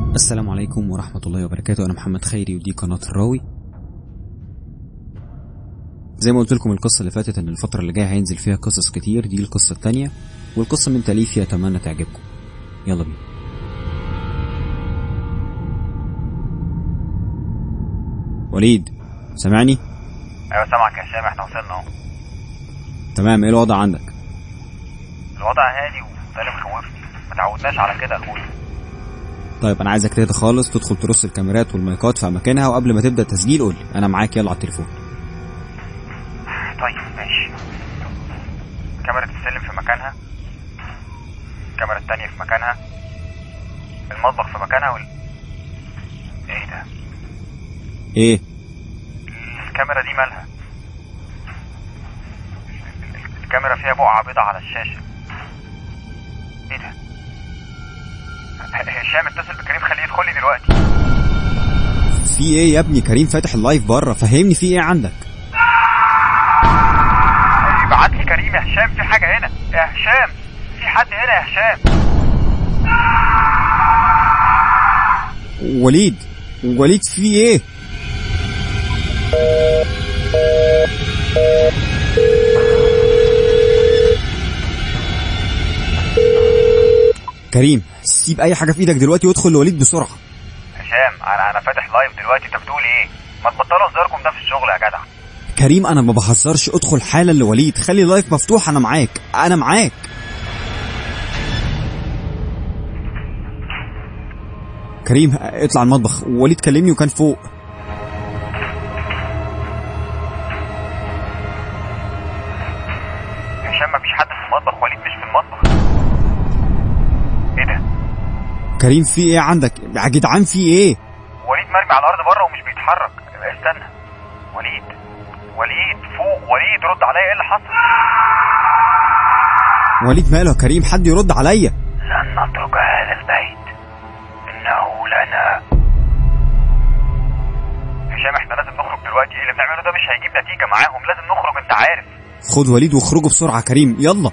السلام عليكم ورحمة الله وبركاته أنا محمد خيري ودي قناة الراوي زي ما قلت لكم القصة اللي فاتت إن الفترة اللي جاية هينزل فيها قصص كتير دي القصة التانية والقصة من تأليفي أتمنى تعجبكم يلا بينا وليد سامعني؟ ايوه سامعك يا هشام احنا وصلنا اهو تمام ايه الوضع عندك؟ الوضع هادي وده اللي مخوفني ما تعودناش على كده يا اخويا طيب انا عايزك تهدى خالص تدخل ترص الكاميرات والمايكات في اماكنها وقبل ما تبدا التسجيل قول لي انا معاك يلا على التليفون طيب ماشي كاميرا السلم في مكانها الكاميرا التانية في مكانها المطبخ في مكانها وال ايه ده ايه الكاميرا دي مالها الكاميرا فيها بقعة بيضة على الشاشة ايه ده هشام اتصل بكريم خليه يدخل لي دلوقتي في ايه يا ابني كريم فاتح اللايف بره فهمني في ايه عندك ابعت لي كريم يا هشام في حاجة هنا يا هشام في حد هنا يا هشام وليد وليد في ايه كريم سيب اي حاجه في ايدك دلوقتي وادخل لوليد بسرعه هشام انا انا فاتح لايف دلوقتي انت بتقول ايه ما تبطلوا هزاركم ده في الشغل يا جدع كريم انا ما بهزرش ادخل حالا لوليد خلي اللايف مفتوح انا معاك انا معاك كريم اطلع المطبخ وليد كلمني وكان فوق هشام مفيش حد في المطبخ وليد مش في المطبخ ايه ده كريم في ايه عندك يا جدعان في ايه وليد مرمي على الارض بره ومش بيتحرك استنى وليد وليد فوق وليد رد عليا ايه اللي حصل وليد ماله يا كريم حد يرد عليا لن نترك هذا البيت انه لنا هشام احنا لازم نخرج دلوقتي ايه اللي بنعمله ده مش هيجيب نتيجه معاهم لازم نخرج انت عارف خد وليد واخرجوا بسرعه كريم يلا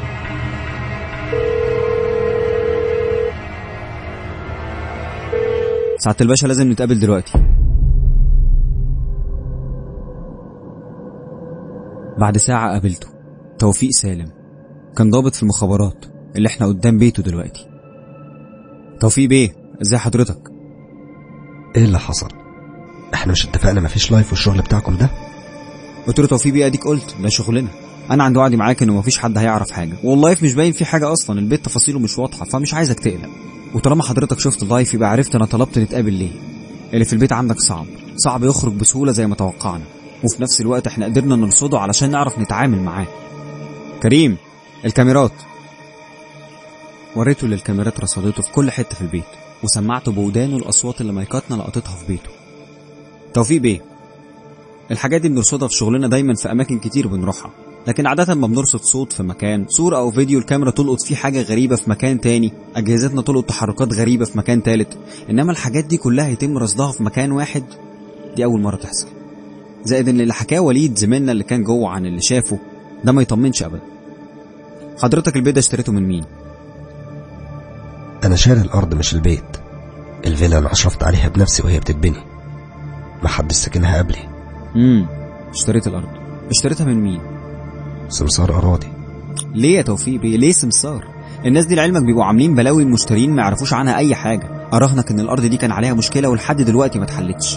سعادة الباشا لازم نتقابل دلوقتي بعد ساعة قابلته توفيق سالم كان ضابط في المخابرات اللي احنا قدام بيته دلوقتي توفيق بيه ازاي حضرتك ايه اللي حصل احنا مش اتفقنا مفيش لايف والشغل بتاعكم ده قلت له توفيق بيه اديك قلت ده شغلنا انا عندي وعدي معاك انه مفيش حد هيعرف حاجه واللايف مش باين فيه حاجه اصلا البيت تفاصيله مش واضحه فمش عايزك تقلق وطالما حضرتك شفت اللايف يبقى عرفت انا طلبت نتقابل ليه اللي في البيت عندك صعب صعب يخرج بسهوله زي ما توقعنا وفي نفس الوقت احنا قدرنا نرصده علشان نعرف نتعامل معاه كريم الكاميرات وريته للكاميرات رصدته في كل حته في البيت وسمعته بودانه الاصوات اللي مايكاتنا لقطتها في بيته توفيق بيه الحاجات دي بنرصدها في شغلنا دايما في اماكن كتير بنروحها لكن عادة ما بنرصد صوت في مكان صورة أو فيديو الكاميرا تلقط فيه حاجة غريبة في مكان تاني أجهزتنا تلقط تحركات غريبة في مكان تالت إنما الحاجات دي كلها يتم رصدها في مكان واحد دي أول مرة تحصل زائد إن اللي حكاه وليد زميلنا اللي كان جوه عن اللي شافه ده ما يطمنش أبدا حضرتك البيت ده اشتريته من مين؟ انا شاري الارض مش البيت الفيلا انا اشرفت عليها بنفسي وهي بتتبني محدش ساكنها قبلي امم اشتريت الأرض اشتريتها من مين؟ سمسار اراضي ليه يا توفيق بيه ليه سمسار الناس دي لعلمك بيبقوا عاملين بلاوي المشترين ما يعرفوش عنها اي حاجه اراهنك ان الارض دي كان عليها مشكله ولحد دلوقتي ما اتحلتش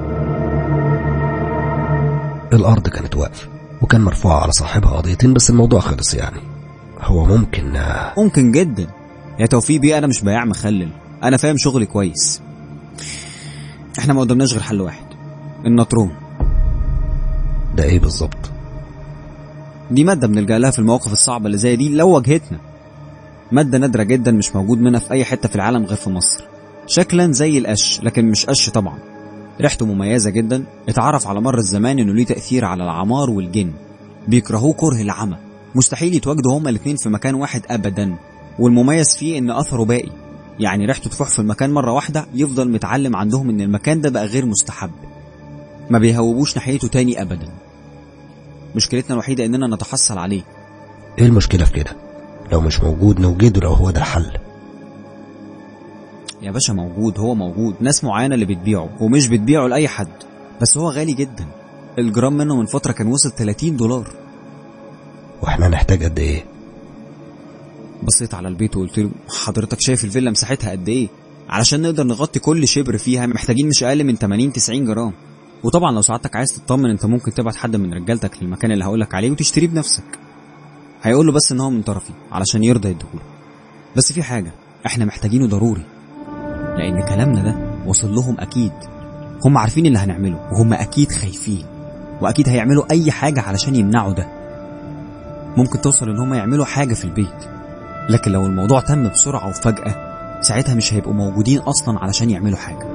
الارض كانت واقفه وكان مرفوع على صاحبها قضيتين بس الموضوع خلص يعني هو ممكن آه، ممكن جدا يا توفيق بيه انا مش بياع مخلل انا فاهم شغلي كويس احنا ما قدامناش غير حل واحد النطرون ده ايه بالظبط دي ماده بنلجا لها في المواقف الصعبه اللي زي دي لو واجهتنا ماده نادره جدا مش موجود منها في اي حته في العالم غير في مصر شكلا زي القش لكن مش قش طبعا ريحته مميزه جدا اتعرف على مر الزمان انه ليه تاثير على العمار والجن بيكرهوه كره العمى مستحيل يتواجدوا هما الاتنين في مكان واحد ابدا والمميز فيه ان اثره باقي يعني ريحته تفوح في المكان مره واحده يفضل متعلم عندهم ان المكان ده بقى غير مستحب ما بيهوبوش ناحيته تاني ابدا مشكلتنا الوحيده اننا نتحصل عليه ايه المشكله في كده لو مش موجود نوجده لو هو ده الحل يا باشا موجود هو موجود ناس معينة اللي بتبيعه ومش بتبيعه لأي حد بس هو غالي جدا الجرام منه من فترة كان وصل 30 دولار واحنا نحتاج قد ايه بصيت على البيت وقلت له حضرتك شايف الفيلا مساحتها قد ايه علشان نقدر نغطي كل شبر فيها محتاجين مش اقل من 80 90 جرام وطبعا لو سعادتك عايز تطمن انت ممكن تبعت حد من رجالتك للمكان اللي هقولك عليه وتشتريه بنفسك هيقول له بس ان هو من طرفي علشان يرضى يديهوله بس في حاجه احنا محتاجينه ضروري لان كلامنا ده وصل لهم اكيد هم عارفين اللي هنعمله وهم اكيد خايفين واكيد هيعملوا اي حاجه علشان يمنعوا ده ممكن توصل ان هم يعملوا حاجه في البيت لكن لو الموضوع تم بسرعه وفجاه ساعتها مش هيبقوا موجودين اصلا علشان يعملوا حاجه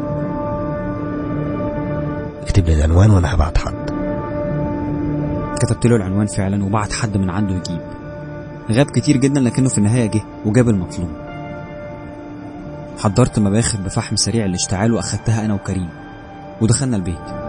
اكتب لي العنوان وانا هبعت حد كتبت له العنوان فعلا وبعت حد من عنده يجيب غاب كتير جدا لكنه في النهايه جه وجاب المطلوب حضرت مباخر بفحم سريع الاشتعال واخدتها انا وكريم ودخلنا البيت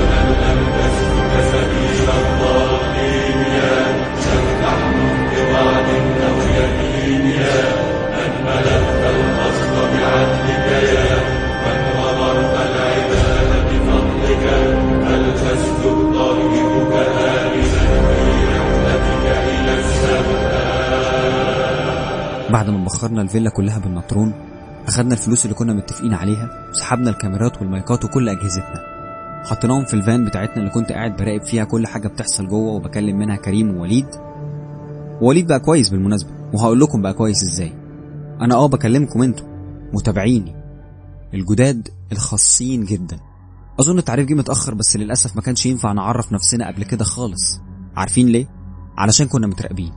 بعد ما بخرنا الفيلا كلها بالنطرون أخدنا الفلوس اللي كنا متفقين عليها وسحبنا الكاميرات والمايكات وكل أجهزتنا حطيناهم في الفان بتاعتنا اللي كنت قاعد براقب فيها كل حاجة بتحصل جوه وبكلم منها كريم ووليد ووليد بقى كويس بالمناسبة وهقول لكم بقى كويس ازاي أنا اه بكلمكم انتوا متابعيني الجداد الخاصين جدا أظن التعريف جه متأخر بس للأسف ما كانش ينفع نعرف نفسنا قبل كده خالص عارفين ليه؟ علشان كنا متراقبين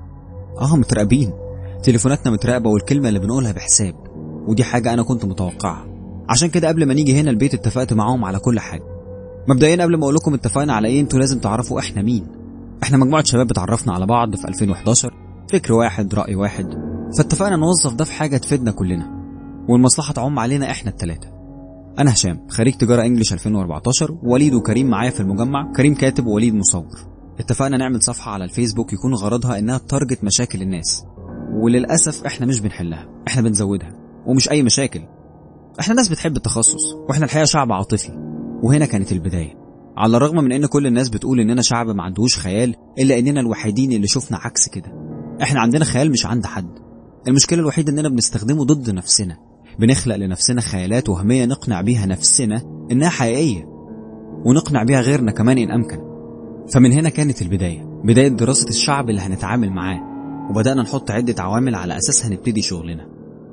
اه متراقبين تليفوناتنا متراقبة والكلمة اللي بنقولها بحساب ودي حاجة أنا كنت متوقعها عشان كده قبل ما نيجي هنا البيت اتفقت معاهم على كل حاجة مبدئيا قبل ما أقول لكم اتفقنا على إيه انتوا لازم تعرفوا إحنا مين إحنا مجموعة شباب اتعرفنا على بعض في 2011 فكر واحد رأي واحد فاتفقنا نوظف ده في حاجة تفيدنا كلنا والمصلحة تعم علينا إحنا التلاتة أنا هشام خريج تجارة إنجليش 2014 ووليد وكريم معايا في المجمع كريم كاتب ووليد مصور اتفقنا نعمل صفحة على الفيسبوك يكون غرضها إنها تارجت مشاكل الناس وللأسف إحنا مش بنحلها إحنا بنزودها ومش أي مشاكل إحنا ناس بتحب التخصص وإحنا الحقيقة شعب عاطفي وهنا كانت البداية على الرغم من إن كل الناس بتقول إننا شعب ما عندهوش خيال إلا إننا الوحيدين اللي شفنا عكس كده إحنا عندنا خيال مش عند حد المشكلة الوحيدة إننا بنستخدمه ضد نفسنا بنخلق لنفسنا خيالات وهمية نقنع بيها نفسنا إنها حقيقية ونقنع بيها غيرنا كمان إن أمكن فمن هنا كانت البداية بداية دراسة الشعب اللي هنتعامل معاه وبدأنا نحط عدة عوامل على أساسها نبتدي شغلنا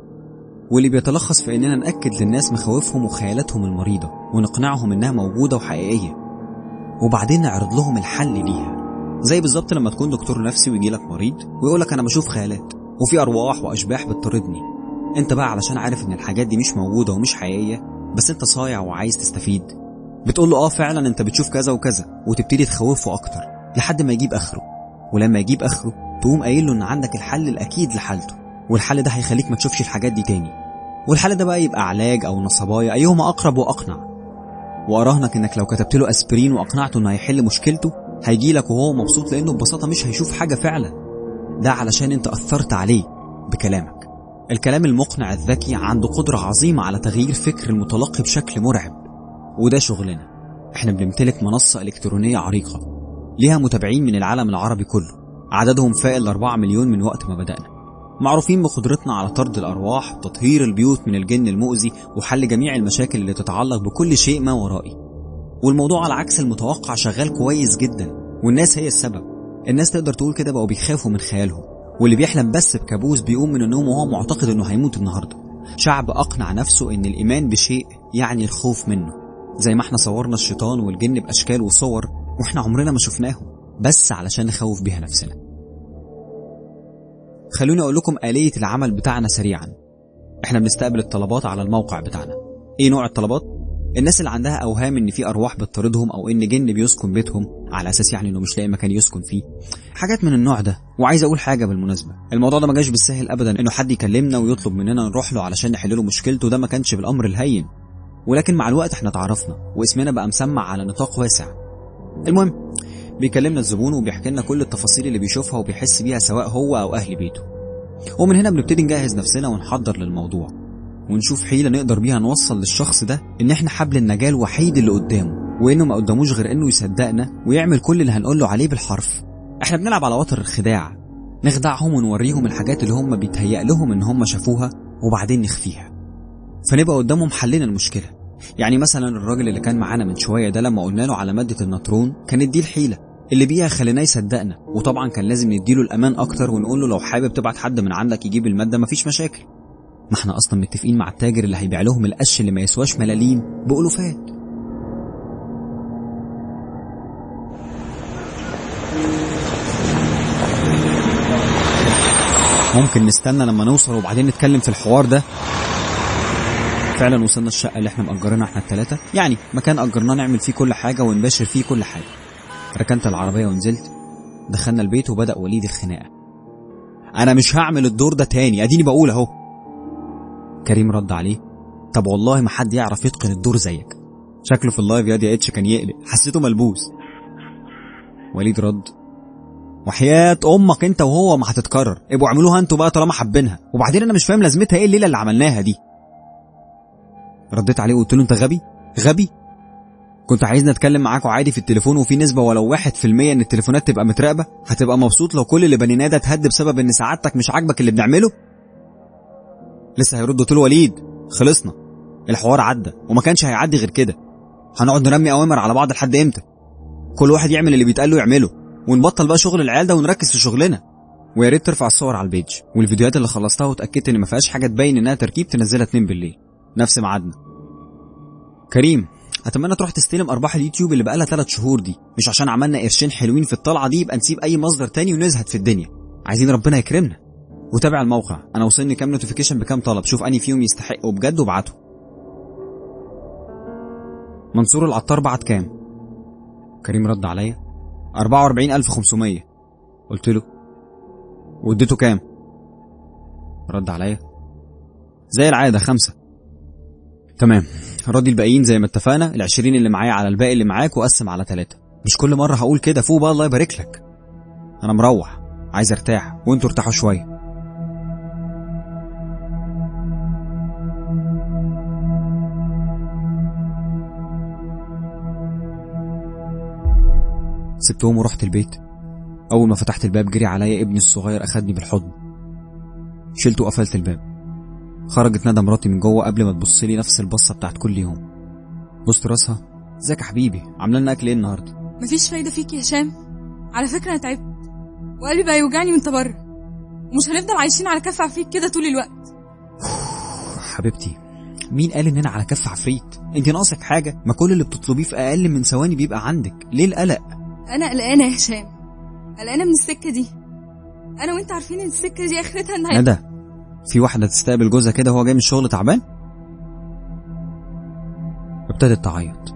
واللي بيتلخص في إننا نأكد للناس مخاوفهم وخيالاتهم المريضة ونقنعهم إنها موجودة وحقيقية وبعدين نعرض لهم الحل ليها زي بالظبط لما تكون دكتور نفسي ويجي لك مريض ويقولك أنا بشوف خيالات وفي أرواح وأشباح بتطاردني أنت بقى علشان عارف إن الحاجات دي مش موجودة ومش حقيقية بس أنت صايع وعايز تستفيد بتقول له اه فعلا انت بتشوف كذا وكذا وتبتدي تخوفه اكتر لحد ما يجيب اخره ولما يجيب اخره تقوم قايل له ان عندك الحل الاكيد لحالته والحل ده هيخليك ما تشوفش الحاجات دي تاني والحل ده بقى يبقى علاج او نصبايا ايهما اقرب واقنع واراهنك انك لو كتبت له اسبرين واقنعته انه هيحل مشكلته هيجي لك وهو مبسوط لانه ببساطه مش هيشوف حاجه فعلا ده علشان انت اثرت عليه بكلامك الكلام المقنع الذكي عنده قدره عظيمه على تغيير فكر المتلقي بشكل مرعب وده شغلنا احنا بنمتلك منصة إلكترونية عريقة ليها متابعين من العالم العربي كله عددهم فائق الأربعة مليون من وقت ما بدأنا معروفين بقدرتنا على طرد الأرواح تطهير البيوت من الجن المؤذي وحل جميع المشاكل اللي تتعلق بكل شيء ما ورائي والموضوع على عكس المتوقع شغال كويس جدا والناس هي السبب الناس تقدر تقول كده بقوا بيخافوا من خيالهم واللي بيحلم بس بكابوس بيقوم من النوم وهو معتقد انه هيموت النهارده شعب اقنع نفسه ان الايمان بشيء يعني الخوف منه زي ما احنا صورنا الشيطان والجن بأشكال وصور واحنا عمرنا ما شفناهم بس علشان نخوف بيها نفسنا خلوني اقول لكم آلية العمل بتاعنا سريعا احنا بنستقبل الطلبات على الموقع بتاعنا ايه نوع الطلبات الناس اللي عندها اوهام ان في ارواح بتطاردهم او ان جن بيسكن بيتهم على اساس يعني انه مش لاقي مكان يسكن فيه حاجات من النوع ده وعايز اقول حاجه بالمناسبه الموضوع ده ما جاش بالسهل ابدا انه حد يكلمنا ويطلب مننا نروح له علشان نحل له مشكلته ده ما كانش بالامر الهين ولكن مع الوقت احنا اتعرفنا واسمنا بقى مسمع على نطاق واسع المهم بيكلمنا الزبون وبيحكي لنا كل التفاصيل اللي بيشوفها وبيحس بيها سواء هو او اهل بيته ومن هنا بنبتدي نجهز نفسنا ونحضر للموضوع ونشوف حيلة نقدر بيها نوصل للشخص ده إن إحنا حبل النجاة الوحيد اللي قدامه وإنه ما قداموش غير إنه يصدقنا ويعمل كل اللي هنقوله عليه بالحرف إحنا بنلعب على وتر الخداع نخدعهم ونوريهم الحاجات اللي هم بيتهيأ لهم إن هم شافوها وبعدين نخفيها فنبقى قدامهم حلنا المشكلة يعني مثلا الراجل اللي كان معانا من شوية ده لما قلنا له على مادة النطرون كانت دي الحيلة اللي بيها خليناه يصدقنا وطبعا كان لازم نديله الأمان أكتر ونقول له لو حابب تبعت حد من عندك يجيب المادة مفيش مشاكل ما احنا أصلا متفقين مع التاجر اللي هيبيع لهم القش اللي ما يسواش ملاليم بألوفات ممكن نستنى لما نوصل وبعدين نتكلم في الحوار ده فعلا وصلنا الشقة اللي احنا مأجرينها احنا التلاتة يعني مكان أجرناه نعمل فيه كل حاجة ونباشر فيه كل حاجة ركنت العربية ونزلت دخلنا البيت وبدأ وليد الخناقة أنا مش هعمل الدور ده تاني أديني بقول أهو كريم رد عليه طب والله ما حد يعرف يتقن الدور زيك شكله في اللايف يا دي اتش كان يقلق حسيته ملبوس وليد رد وحياة امك انت وهو ما هتتكرر ابقوا اعملوها انتوا بقى طالما حابينها وبعدين انا مش فاهم لازمتها ايه الليله اللي عملناها دي رديت عليه وقلت له انت غبي غبي كنت عايزني اتكلم معاكوا عادي في التليفون وفي نسبه ولو واحد في المية ان التليفونات تبقى متراقبه هتبقى مبسوط لو كل اللي بنيناه ده اتهد بسبب ان سعادتك مش عاجبك اللي بنعمله لسه هيرد قلت له وليد خلصنا الحوار عدى وما كانش هيعدي غير كده هنقعد نرمي اوامر على بعض لحد امتى كل واحد يعمل اللي بيتقال له يعمله ونبطل بقى شغل العيال ده ونركز في شغلنا ويا ريت ترفع الصور على البيج والفيديوهات اللي خلصتها واتاكدت ان ما فيهاش حاجه تبين انها تركيب تنزلها 2 بالليل نفس ميعادنا كريم اتمنى تروح تستلم ارباح اليوتيوب اللي بقالها 3 شهور دي مش عشان عملنا قرشين حلوين في الطلعه دي يبقى نسيب اي مصدر تاني ونزهد في الدنيا عايزين ربنا يكرمنا وتابع الموقع انا وصلني كام نوتيفيكيشن بكام طلب شوف انهي فيهم يستحقوا بجد وابعته منصور العطار بعت كام كريم رد عليا 44500 قلت له واديته كام رد عليا زي العادة خمسة تمام راضي الباقيين زي ما اتفقنا العشرين اللي معايا على الباقي اللي معاك وقسم على ثلاثة مش كل مرة هقول كده فوق بقى الله يبارك لك أنا مروح عايز ارتاح وانتوا ارتاحوا شوية سبتهم ورحت البيت أول ما فتحت الباب جري عليا ابني الصغير أخدني بالحضن شلته وقفلت الباب خرجت ندى مراتي من جوه قبل ما تبص لي نفس البصة بتاعت كل يوم بصت راسها ازيك يا حبيبي عامله لنا اكل ايه النهارده مفيش فايدة فيك يا هشام على فكرة أنا تعبت وقلبي بقى يوجعني وأنت بره ومش هنفضل عايشين على كف عفريت كده طول الوقت حبيبتي مين قال اننا على كف عفريت انت ناقصك حاجه ما كل اللي بتطلبيه في اقل من ثواني بيبقى عندك ليه القلق أنا قلقانة يا هشام قلقانة من السكة دي أنا وأنت عارفين إن السكة دي آخرتها إنها ندى في واحده تستقبل جوزها كده وهو جاي من الشغل تعبان ابتدت تعيط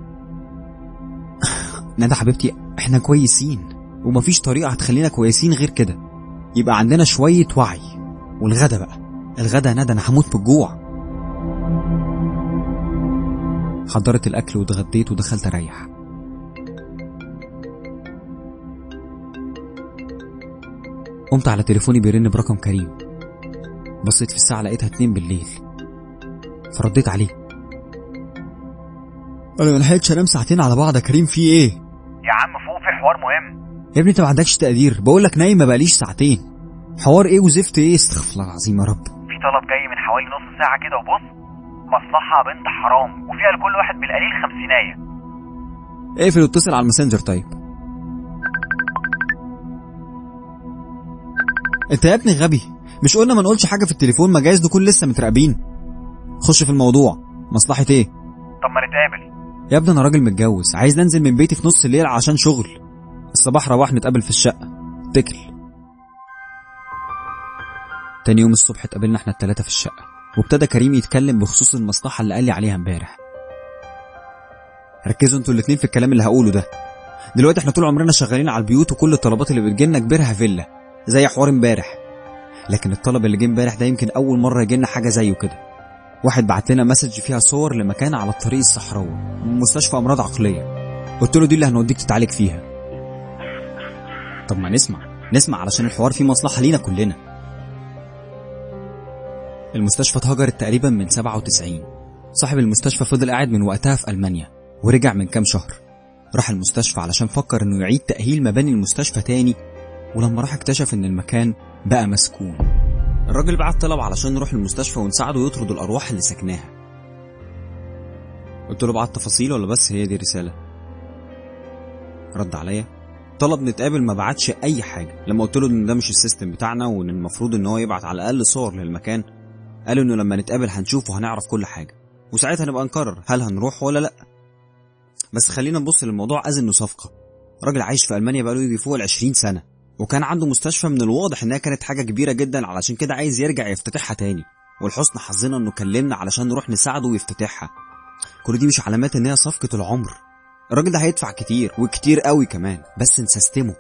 ندى حبيبتي احنا كويسين ومفيش طريقه هتخلينا كويسين غير كده يبقى عندنا شويه وعي والغدا بقى الغدا يا ندى انا هموت بالجوع حضرت الاكل واتغديت ودخلت اريح قمت على تليفوني بيرن برقم كريم بصيت في الساعة لقيتها اتنين بالليل فرديت عليه انا ملحقتش انام ساعتين على بعض يا كريم في ايه يا عم فوق في حوار مهم يا ابني انت ما عندكش تقدير بقول لك نايم ما بقاليش ساعتين حوار ايه وزفت ايه استغفر الله العظيم يا رب في طلب جاي من حوالي نص ساعة كده وبص مصلحة بنت حرام وفيها لكل واحد بالقليل خمسيناية اقفل واتصل على الماسنجر طيب انت يا ابني غبي مش قلنا ما نقولش حاجه في التليفون ما جايز نكون لسه متراقبين خش في الموضوع مصلحه ايه طب ما نتقابل يا ابني انا راجل متجوز عايز ننزل من بيتي في نص الليل عشان شغل الصباح روح نتقابل في الشقه اتكل تاني يوم الصبح اتقابلنا احنا التلاتة في الشقة وابتدى كريم يتكلم بخصوص المصلحة اللي قال لي عليها امبارح ركزوا انتوا الاتنين في الكلام اللي هقوله ده دلوقتي احنا طول عمرنا شغالين على البيوت وكل الطلبات اللي بتجيلنا كبرها فيلا زي حوار امبارح لكن الطلب اللي جه امبارح ده يمكن اول مره يجي لنا حاجه زيه كده واحد بعت لنا مسج فيها صور لمكان على الطريق الصحراوي مستشفى امراض عقليه قلت له دي اللي هنوديك تتعالج فيها طب ما نسمع نسمع علشان الحوار فيه مصلحه لينا كلنا المستشفى اتهجرت تقريبا من 97 صاحب المستشفى فضل قاعد من وقتها في ألمانيا ورجع من كام شهر راح المستشفى علشان فكر انه يعيد تأهيل مباني المستشفى تاني ولما راح اكتشف ان المكان بقى مسكون الراجل بعت طلب علشان نروح المستشفى ونساعده يطرد الأرواح اللي سكناها قلت له بعت تفاصيل ولا بس هي دي رسالة رد عليا طلب نتقابل ما بعتش اي حاجه لما قلت له ان ده مش السيستم بتاعنا وان المفروض ان هو يبعت على الاقل صور للمكان قال انه لما نتقابل هنشوف وهنعرف كل حاجه وساعتها نبقى نقرر هل هنروح ولا لا بس خلينا نبص للموضوع از انه صفقه راجل عايش في المانيا بقاله يجي فوق ال 20 سنه وكان عنده مستشفى من الواضح انها كانت حاجه كبيره جدا علشان كده عايز يرجع يفتتحها تاني ولحسن حظنا انه كلمنا علشان نروح نساعده ويفتتحها كل دي مش علامات ان هي صفقه العمر الراجل ده هيدفع كتير وكتير قوي كمان بس نسستمه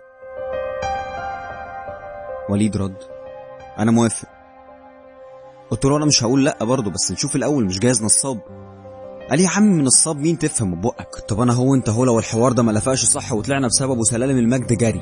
وليد رد انا موافق قلت له انا مش هقول لا برضه بس نشوف الاول مش جايز نصاب قال لي يا عم من نصاب مين تفهم من بقك طب انا هو انت هو لو الحوار ده ما لفقش صح وطلعنا بسببه سلالم المجد جري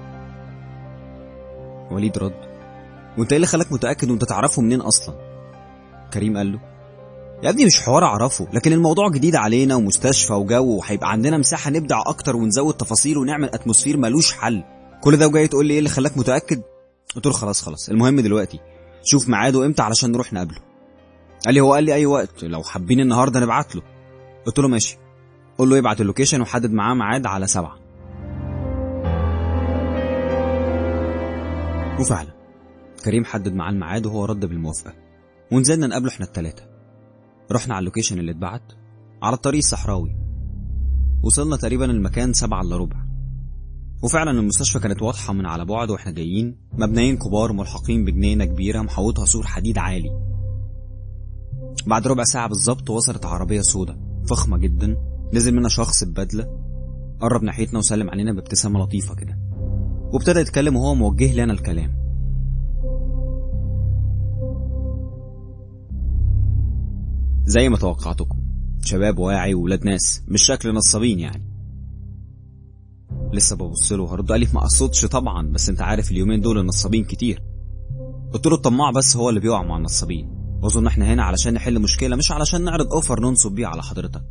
وليد رد وانت ايه اللي خلاك متاكد وانت تعرفه منين اصلا كريم قال له يا ابني مش حوار اعرفه لكن الموضوع جديد علينا ومستشفى وجو وهيبقى عندنا مساحه نبدع اكتر ونزود تفاصيل ونعمل اتموسفير ملوش حل كل ده وجاي تقول لي ايه اللي خلاك متاكد قلت له خلاص خلاص المهم دلوقتي شوف ميعاده امتى علشان نروح نقابله قال لي هو قال لي اي وقت لو حابين النهارده نبعت له قلت له ماشي قول له يبعت اللوكيشن وحدد معاه ميعاد على سبعة وفعلا كريم حدد معاه الميعاد وهو رد بالموافقة ونزلنا نقابله احنا التلاتة رحنا على اللوكيشن اللي اتبعت على الطريق الصحراوي وصلنا تقريبا المكان سبعة الا ربع وفعلا المستشفى كانت واضحة من على بعد واحنا جايين مبنيين كبار ملحقين بجنينة كبيرة محوطها سور حديد عالي بعد ربع ساعة بالظبط وصلت عربية سودة فخمة جدا نزل منها شخص ببدلة قرب ناحيتنا وسلم علينا بابتسامة لطيفة كده وابتدى يتكلم وهو موجه لي أنا الكلام زي ما توقعتكم شباب واعي وولاد ناس مش شكل نصابين يعني لسه ببص له هرد قال لي ما اقصدش طبعا بس انت عارف اليومين دول النصابين كتير قلت له الطماع بس هو اللي بيقع مع النصابين واظن احنا هنا علشان نحل مشكله مش علشان نعرض اوفر ننصب بيه على حضرتك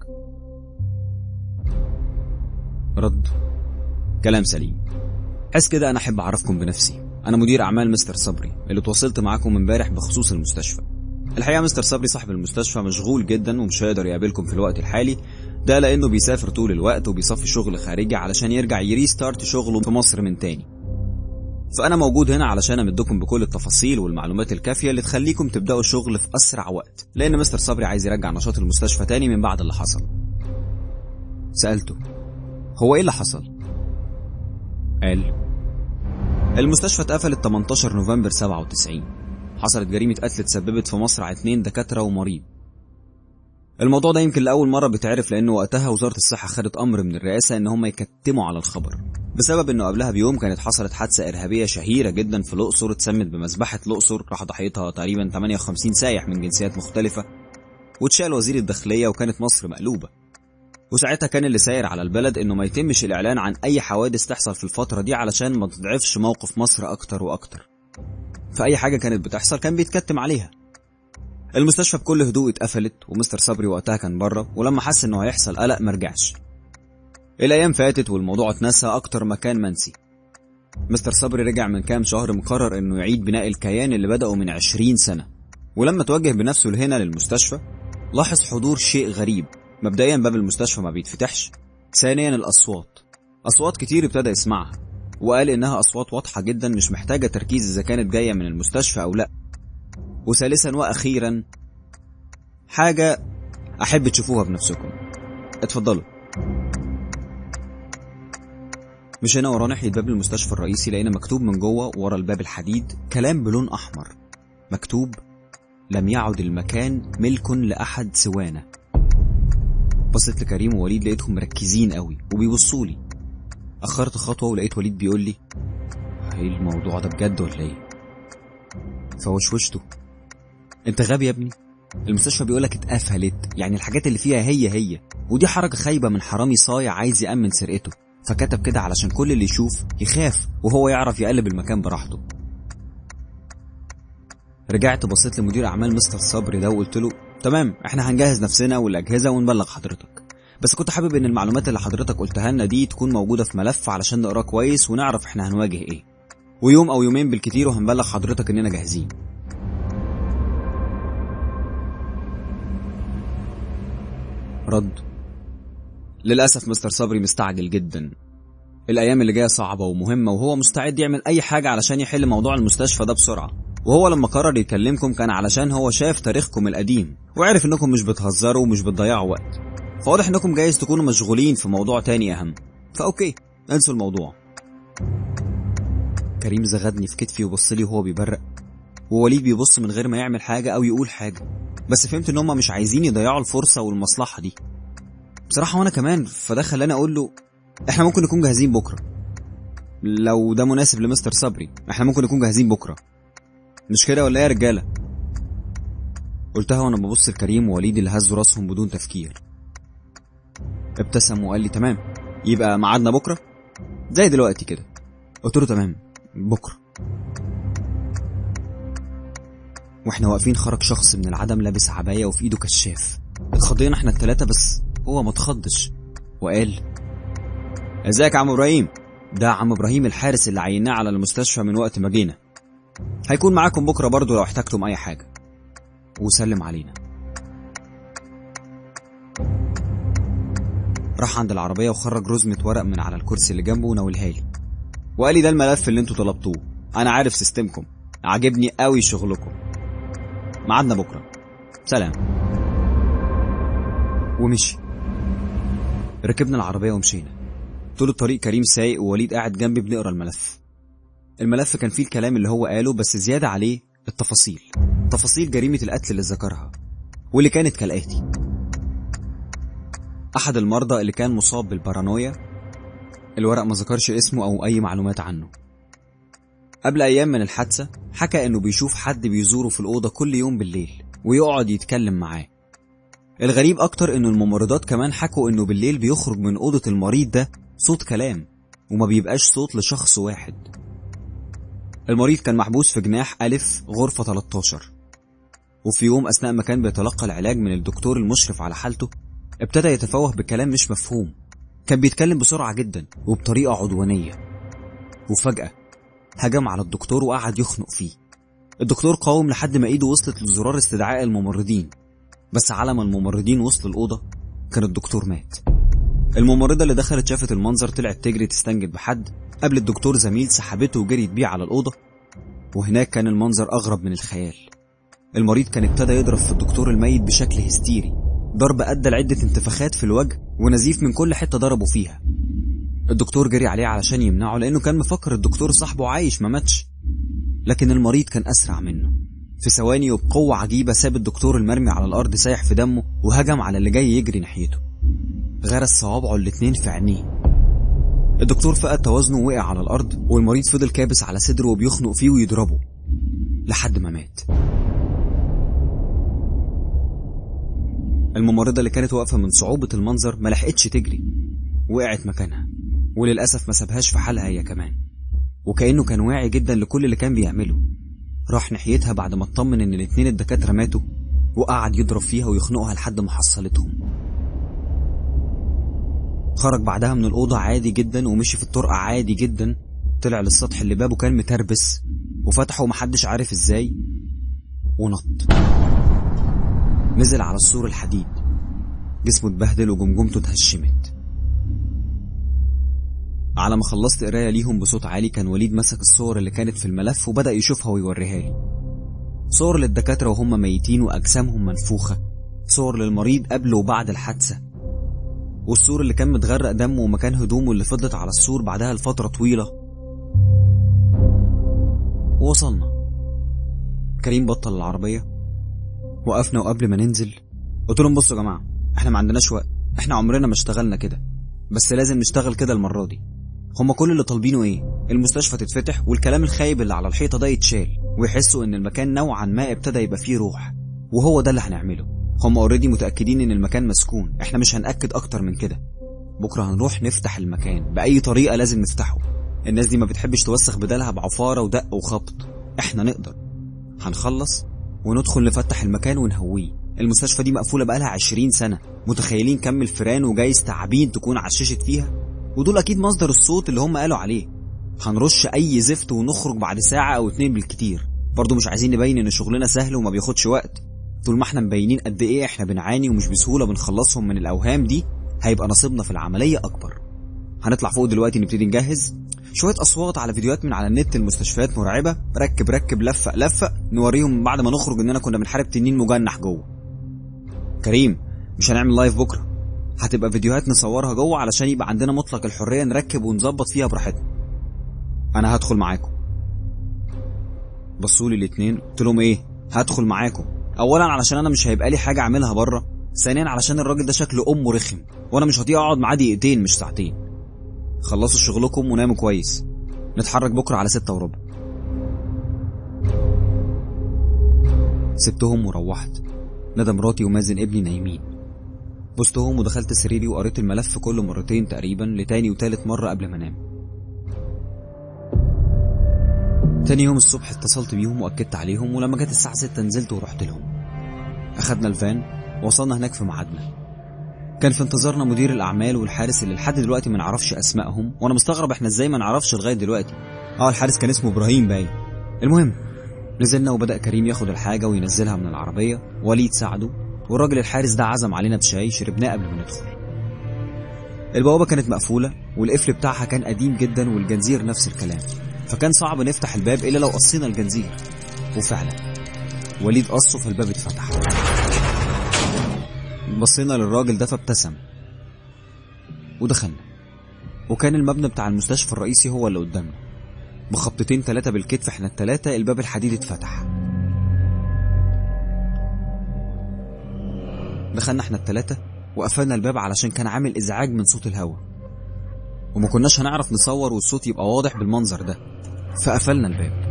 رد كلام سليم حس كده انا احب اعرفكم بنفسي انا مدير اعمال مستر صبري اللي تواصلت معاكم امبارح بخصوص المستشفى الحقيقه مستر صبري صاحب المستشفى مشغول جدا ومش هيقدر يقابلكم في الوقت الحالي ده لانه بيسافر طول الوقت وبيصفي شغل خارجي علشان يرجع يريستارت شغله في مصر من تاني فانا موجود هنا علشان امدكم بكل التفاصيل والمعلومات الكافيه اللي تخليكم تبداوا الشغل في اسرع وقت لان مستر صبري عايز يرجع نشاط المستشفى تاني من بعد اللي حصل سالته هو ايه اللي حصل قال المستشفى اتقفلت 18 نوفمبر 97 حصلت جريمة قتل تسببت في مصرع اتنين دكاترة ومريض الموضوع ده يمكن لأول مرة بيتعرف لأن وقتها وزارة الصحة خدت أمر من الرئاسة إن هم يكتموا على الخبر بسبب إنه قبلها بيوم كانت حصلت حادثة إرهابية شهيرة جدا في الأقصر اتسمت بمذبحة الأقصر راح ضحيتها تقريبا 58 سايح من جنسيات مختلفة واتشال وزير الداخلية وكانت مصر مقلوبة وساعتها كان اللي ساير على البلد إنه ما يتمش الإعلان عن أي حوادث تحصل في الفترة دي علشان ما تضعفش موقف مصر أكتر وأكتر فأي حاجة كانت بتحصل كان بيتكتم عليها المستشفى بكل هدوء اتقفلت ومستر صبري وقتها كان بره ولما حس انه هيحصل قلق مرجعش الايام فاتت والموضوع اتنسى اكتر ما كان منسي مستر صبري رجع من كام شهر مقرر انه يعيد بناء الكيان اللي بدأه من عشرين سنة ولما توجه بنفسه لهنا للمستشفى لاحظ حضور شيء غريب مبدئيا باب المستشفى ما بيتفتحش ثانيا الاصوات اصوات كتير ابتدى يسمعها وقال انها اصوات واضحه جدا مش محتاجه تركيز اذا كانت جايه من المستشفى او لا وثالثا واخيرا حاجه احب تشوفوها بنفسكم اتفضلوا مشينا ورا ناحيه باب المستشفى الرئيسي لقينا مكتوب من جوه ورا الباب الحديد كلام بلون احمر مكتوب لم يعد المكان ملك لاحد سوانا بصيت لكريم ووليد لقيتهم مركزين قوي وبيبصوا لي اخرت خطوه ولقيت وليد بيقول لي ايه الموضوع ده بجد ولا ايه فوشوشته انت غبي يا ابني المستشفى بيقولك اتقفلت يعني الحاجات اللي فيها هي هي ودي حركه خايبه من حرامي صايع عايز يامن سرقته فكتب كده علشان كل اللي يشوف يخاف وهو يعرف يقلب المكان براحته رجعت بصيت لمدير اعمال مستر صبري ده وقلت له تمام احنا هنجهز نفسنا والاجهزه ونبلغ حضرتك بس كنت حابب ان المعلومات اللي حضرتك قلتها لنا دي تكون موجوده في ملف علشان نقراه كويس ونعرف احنا هنواجه ايه ويوم او يومين بالكتير وهنبلغ حضرتك اننا جاهزين رد للاسف مستر صبري مستعجل جدا الايام اللي جايه صعبه ومهمه وهو مستعد يعمل اي حاجه علشان يحل موضوع المستشفى ده بسرعه وهو لما قرر يكلمكم كان علشان هو شاف تاريخكم القديم وعرف انكم مش بتهزروا ومش بتضيعوا وقت فواضح انكم جايز تكونوا مشغولين في موضوع تاني اهم فاوكي انسوا الموضوع كريم زغدني في كتفي وبص لي وهو بيبرق ووليد بيبص من غير ما يعمل حاجه او يقول حاجه بس فهمت ان هم مش عايزين يضيعوا الفرصه والمصلحه دي بصراحه وانا كمان فده خلاني اقول له احنا ممكن نكون جاهزين بكره لو ده مناسب لمستر صبري احنا ممكن نكون جاهزين بكره مش كده ولا ايه يا رجاله قلتها وانا ببص لكريم ووليد اللي هزوا راسهم بدون تفكير ابتسم وقال لي تمام يبقى ميعادنا بكره زي دلوقتي كده قلت له تمام بكره واحنا واقفين خرج شخص من العدم لابس عبايه وفي ايده كشاف اتخضينا احنا التلاته بس هو ما اتخضش وقال ازيك يا عم ابراهيم ده عم ابراهيم الحارس اللي عيناه على المستشفى من وقت ما جينا هيكون معاكم بكره برضه لو احتجتم اي حاجه وسلم علينا راح عند العربيه وخرج رزمه ورق من على الكرسي اللي جنبه وناولها لي وقال لي ده الملف اللي انتوا طلبتوه انا عارف سيستمكم عاجبني قوي شغلكم ميعادنا بكره سلام ومشي ركبنا العربيه ومشينا طول الطريق كريم سايق ووليد قاعد جنبي بنقرا الملف الملف كان فيه الكلام اللي هو قاله بس زيادة عليه التفاصيل تفاصيل جريمة القتل اللي ذكرها واللي كانت كالآتي أحد المرضى اللي كان مصاب بالبارانويا الورق ما ذكرش اسمه أو أي معلومات عنه قبل أيام من الحادثة حكى إنه بيشوف حد بيزوره في الأوضة كل يوم بالليل ويقعد يتكلم معاه الغريب أكتر إنه الممرضات كمان حكوا إنه بالليل بيخرج من أوضة المريض ده صوت كلام وما بيبقاش صوت لشخص واحد المريض كان محبوس في جناح ألف غرفة 13 وفي يوم أثناء ما كان بيتلقى العلاج من الدكتور المشرف على حالته ابتدى يتفوه بكلام مش مفهوم كان بيتكلم بسرعة جدا وبطريقة عدوانية وفجأة هجم على الدكتور وقعد يخنق فيه الدكتور قاوم لحد ما ايده وصلت لزرار استدعاء الممرضين بس على ما الممرضين وصلوا الأوضة كان الدكتور مات الممرضة اللي دخلت شافت المنظر طلعت تجري تستنجد بحد قبل الدكتور زميل سحبته وجريت بيه على الأوضة وهناك كان المنظر أغرب من الخيال المريض كان ابتدى يضرب في الدكتور الميت بشكل هستيري ضرب أدى لعدة انتفاخات في الوجه ونزيف من كل حتة ضربوا فيها الدكتور جري عليه علشان يمنعه لأنه كان مفكر الدكتور صاحبه عايش ما ماتش لكن المريض كان أسرع منه في ثواني وبقوة عجيبة ساب الدكتور المرمي على الأرض سايح في دمه وهجم على اللي جاي يجري ناحيته غرس صوابعه الاتنين في عينيه الدكتور فقد توازنه ووقع على الأرض والمريض فضل كابس على صدره وبيخنق فيه ويضربه لحد ما مات الممرضة اللي كانت واقفة من صعوبة المنظر ما لحقتش تجري وقعت مكانها وللأسف ما سابهاش في حالها هي كمان وكأنه كان واعي جدا لكل اللي كان بيعمله راح ناحيتها بعد ما اطمن ان الاتنين الدكاترة ماتوا وقعد يضرب فيها ويخنقها لحد ما حصلتهم خرج بعدها من الأوضة عادي جدا ومشي في الطرقة عادي جدا طلع للسطح اللي بابه كان متربس وفتحه ومحدش عارف ازاي ونط نزل على السور الحديد جسمه اتبهدل وجمجمته اتهشمت على ما خلصت قرايه ليهم بصوت عالي كان وليد مسك الصور اللي كانت في الملف وبدأ يشوفها ويوريها لي صور للدكاترة وهم ميتين وأجسامهم منفوخة صور للمريض قبل وبعد الحادثة والسور اللي كان متغرق دمه ومكان هدومه اللي فضلت على السور بعدها لفترة طويلة ووصلنا كريم بطل العربية وقفنا وقبل ما ننزل قلت لهم بصوا يا جماعة احنا ما عندناش وقت احنا عمرنا ما اشتغلنا كده بس لازم نشتغل كده المرة دي هما كل اللي طالبينه ايه المستشفى تتفتح والكلام الخايب اللي على الحيطة ده يتشال ويحسوا ان المكان نوعا ما ابتدى يبقى فيه روح وهو ده اللي هنعمله هم اوريدي متأكدين ان المكان مسكون احنا مش هنأكد اكتر من كده بكرة هنروح نفتح المكان بأي طريقة لازم نفتحه الناس دي ما بتحبش توسخ بدالها بعفارة ودق وخبط احنا نقدر هنخلص وندخل نفتح المكان ونهويه المستشفى دي مقفولة بقالها عشرين سنة متخيلين كم الفيران وجايز تعابين تكون عششت فيها ودول أكيد مصدر الصوت اللي هم قالوا عليه هنرش أي زفت ونخرج بعد ساعة أو اتنين بالكتير برضه مش عايزين نبين إن شغلنا سهل وما بياخدش وقت طول ما احنا مبينين قد إيه احنا بنعاني ومش بسهولة بنخلصهم من الأوهام دي هيبقى نصيبنا في العملية أكبر هنطلع فوق دلوقتي نبتدي نجهز شوية أصوات على فيديوهات من على النت المستشفيات مرعبة ركب ركب لفق لفق نوريهم بعد ما نخرج إننا كنا بنحارب تنين مجنح جوه كريم مش هنعمل لايف بكرة هتبقى فيديوهات نصورها جوه علشان يبقى عندنا مطلق الحرية نركب ونظبط فيها براحتنا أنا هدخل معاكم بصوا لي الاتنين قلت لهم إيه هدخل معاكم أولا علشان أنا مش هيبقى لي حاجة أعملها بره ثانيا علشان الراجل ده شكله أمه رخم وأنا مش هطيق أقعد معاه دقيقتين مش ساعتين خلصوا شغلكم وناموا كويس نتحرك بكرة على ستة وربع سبتهم وروحت ندى مراتي ومازن ابني نايمين بوستهم ودخلت سريري وقريت الملف كله مرتين تقريبا لتاني وتالت مرة قبل ما انام تاني يوم الصبح اتصلت بيهم واكدت عليهم ولما جت الساعة ستة نزلت ورحت لهم اخدنا الفان ووصلنا هناك في ميعادنا كان في انتظارنا مدير الاعمال والحارس اللي لحد دلوقتي ما نعرفش اسمائهم وانا مستغرب احنا ازاي ما نعرفش لغايه دلوقتي اه الحارس كان اسمه ابراهيم باين المهم نزلنا وبدا كريم ياخد الحاجه وينزلها من العربيه وليد ساعده والراجل الحارس ده عزم علينا بشاي شربناه قبل ما ندخل البوابه كانت مقفوله والقفل بتاعها كان قديم جدا والجنزير نفس الكلام فكان صعب نفتح الباب الا لو قصينا الجنزير وفعلا وليد قصه فالباب اتفتح بصينا للراجل ده فابتسم ودخلنا وكان المبنى بتاع المستشفى الرئيسي هو اللي قدامنا بخبطتين ثلاثة بالكتف احنا التلاتة الباب الحديد اتفتح دخلنا احنا التلاتة وقفلنا الباب علشان كان عامل ازعاج من صوت الهواء وما كناش هنعرف نصور والصوت يبقى واضح بالمنظر ده فقفلنا الباب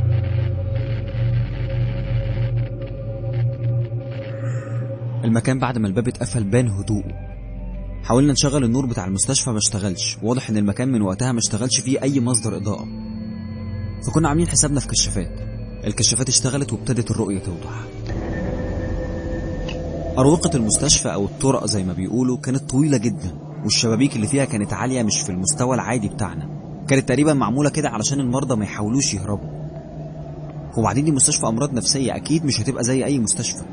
المكان بعد ما الباب اتقفل بان هدوءه حاولنا نشغل النور بتاع المستشفى ما اشتغلش واضح ان المكان من وقتها ما اشتغلش فيه اي مصدر اضاءة فكنا عاملين حسابنا في كشافات الكشافات اشتغلت وابتدت الرؤية توضح أروقة المستشفى أو الطرق زي ما بيقولوا كانت طويلة جدا والشبابيك اللي فيها كانت عالية مش في المستوى العادي بتاعنا كانت تقريبا معمولة كده علشان المرضى ما يحاولوش يهربوا وبعدين دي مستشفى أمراض نفسية أكيد مش هتبقى زي أي مستشفى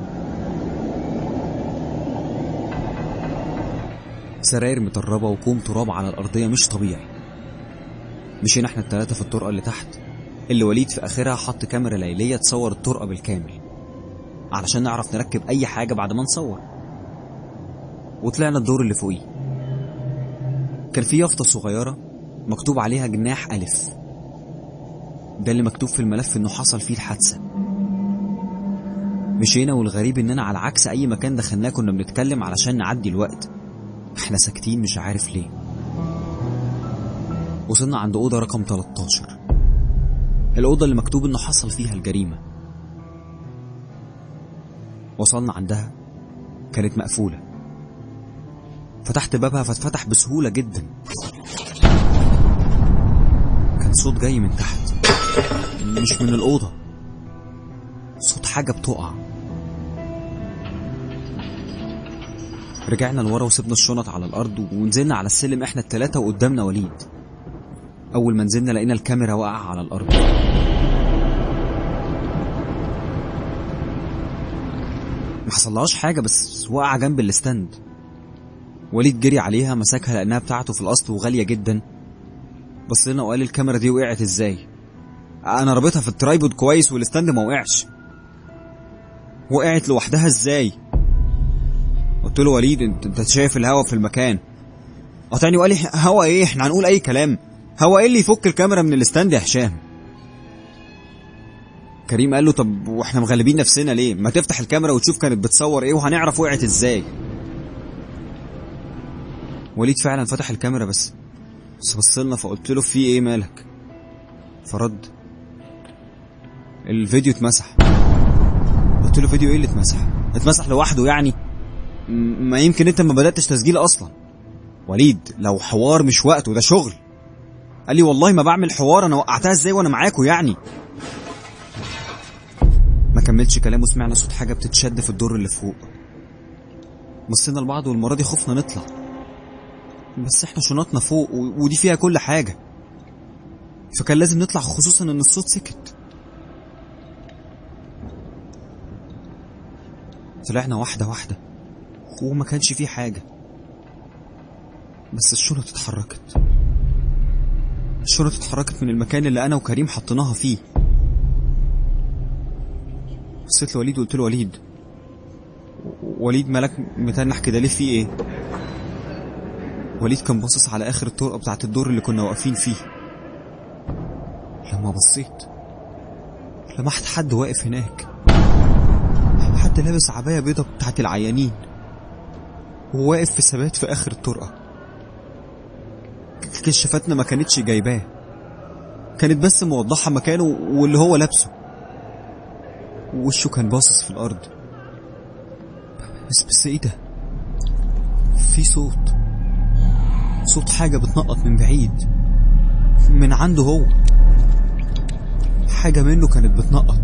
سراير متربة وكوم تراب على الأرضية مش طبيعي مشينا احنا التلاتة في الطرقة اللي تحت اللي وليد في آخرها حط كاميرا ليلية تصور الطرقة بالكامل علشان نعرف نركب أي حاجة بعد ما نصور وطلعنا الدور اللي فوقيه كان في يافطة صغيرة مكتوب عليها جناح ألف ده اللي مكتوب في الملف إنه حصل فيه الحادثة مشينا والغريب إننا على عكس أي مكان دخلناه كنا بنتكلم علشان نعدي الوقت احنا ساكتين مش عارف ليه وصلنا عند أوضة رقم 13 الأوضة اللي مكتوب إنه حصل فيها الجريمة وصلنا عندها كانت مقفولة فتحت بابها فاتفتح بسهولة جدا كان صوت جاي من تحت مش من الأوضة صوت حاجة بتقع رجعنا لورا وسبنا الشنط على الأرض ونزلنا على السلم احنا التلاتة وقدامنا وليد أول ما نزلنا لقينا الكاميرا واقعة على الأرض ما حصلهاش حاجة بس واقعة جنب الستاند وليد جري عليها مسكها لأنها بتاعته في الأصل وغالية جدا بص لنا وقال الكاميرا دي وقعت ازاي أنا رابطها في الترايبود كويس والستاند ما وقعش وقعت لوحدها ازاي قلت له وليد انت, انت شايف الهوا في المكان قطعني وقال لي هوا ايه احنا هنقول اي كلام هوا ايه اللي يفك الكاميرا من الستاند يا هشام كريم قال له طب واحنا مغلبين نفسنا ليه ما تفتح الكاميرا وتشوف كانت بتصور ايه وهنعرف وقعت ازاي وليد فعلا فتح الكاميرا بس بس بصلنا فقلت له في ايه مالك فرد الفيديو اتمسح قلت له فيديو ايه اللي اتمسح اتمسح لوحده يعني م- ما يمكن انت ما بداتش تسجيل اصلا وليد لو حوار مش وقته ده شغل قال لي والله ما بعمل حوار انا وقعتها ازاي وانا معاكوا يعني كملش كلامه سمعنا صوت حاجة بتتشد في الدور اللي فوق بصينا لبعض والمرة دي خفنا نطلع بس احنا شنطنا فوق و- ودي فيها كل حاجة فكان لازم نطلع خصوصا ان الصوت سكت طلعنا واحدة واحدة وما كانش فيه حاجة بس الشنط اتحركت الشنط اتحركت من المكان اللي انا وكريم حطيناها فيه بصيت لوليد وقلت له وليد وليد مالك متنح كده ليه في ايه وليد كان باصص على اخر الطرقه بتاعت الدور اللي كنا واقفين فيه لما بصيت لمحت حد واقف هناك حد لابس عبايه بيضه بتاعت العيانين وواقف في ثبات في اخر الطرقه ك- كشافتنا ما كانتش جايباه كانت بس موضحه مكانه واللي هو لابسه وشه كان باصص في الارض بس بس ايه ده في صوت صوت حاجة بتنقط من بعيد من عنده هو حاجة منه كانت بتنقط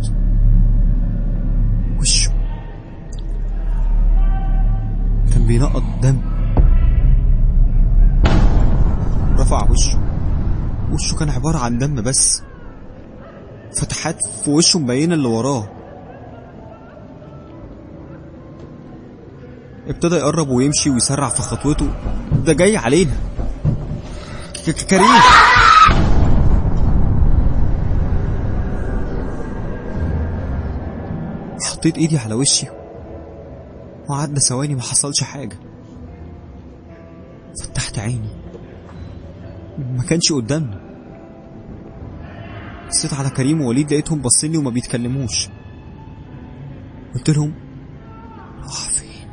وشه كان بينقط دم رفع وشه وشه كان عبارة عن دم بس فتحات في وشه مبينة اللي وراه ابتدى يقرب ويمشي ويسرع في خطوته ده جاي علينا ك- ك- كريم حطيت ايدي على وشي وعدى ثواني ما حصلش حاجة فتحت عيني ما كانش قدامنا بصيت على كريم ووليد لقيتهم باصين لي وما بيتكلموش قلت لهم راح فين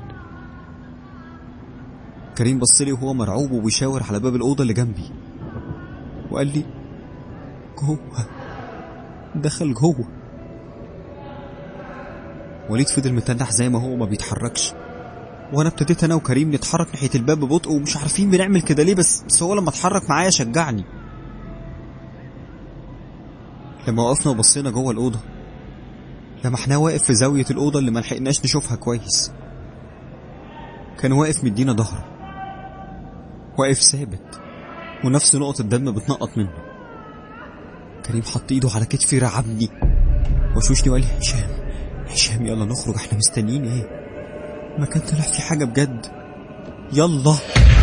كريم بص لي وهو مرعوب وبيشاور على باب الأوضة اللي جنبي وقال لي جوه دخل جوه وليد فضل متنح زي ما هو ما بيتحركش وانا ابتديت انا وكريم نتحرك ناحيه الباب ببطء ومش عارفين بنعمل كده ليه بس بس هو لما اتحرك معايا شجعني لما وقفنا وبصينا جوه الاوضه لمحناه واقف في زاويه الاوضه اللي ما لحقناش نشوفها كويس كان واقف مدينا ظهره واقف ثابت ونفس نقطة الدم بتنقط منه كريم حط ايده على كتفي رعبني وشوشني وقال لي هشام هشام يلا نخرج احنا مستنيين ايه المكان طلع فيه حاجة بجد يلا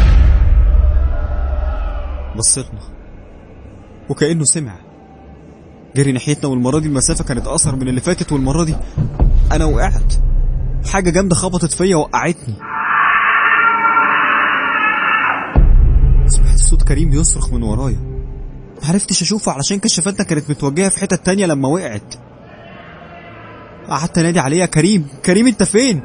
بصيتنا وكأنه سمع جري ناحيتنا والمرة دي المسافة كانت أقصر من اللي فاتت والمرة دي أنا وقعت حاجة جامدة خبطت فيا وقعتني سمعت صوت كريم يصرخ من ورايا معرفتش اشوفه علشان كشافتنا كانت متوجهه في حته تانية لما وقعت قعدت انادي عليه يا كريم كريم انت فين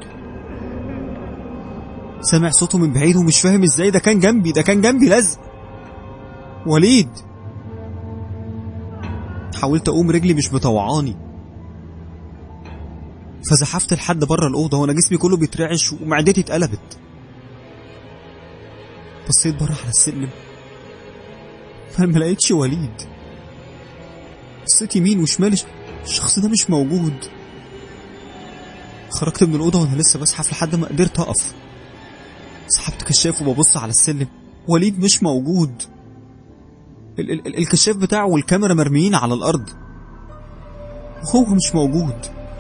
سامع صوته من بعيد ومش فاهم ازاي ده كان جنبي ده كان جنبي لزق وليد حاولت اقوم رجلي مش مطوعاني فزحفت لحد بره الاوضه وانا جسمي كله بيترعش ومعدتي اتقلبت بصيت بره على السلم ما ما لقيتش وليد بصيت يمين وشمال الشخص ده مش موجود خرجت من الأوضة وأنا لسه بزحف لحد ما قدرت أقف سحبت كشاف وببص على السلم وليد مش موجود ال- ال- ال- الكشاف بتاعه والكاميرا مرميين على الأرض وهو مش موجود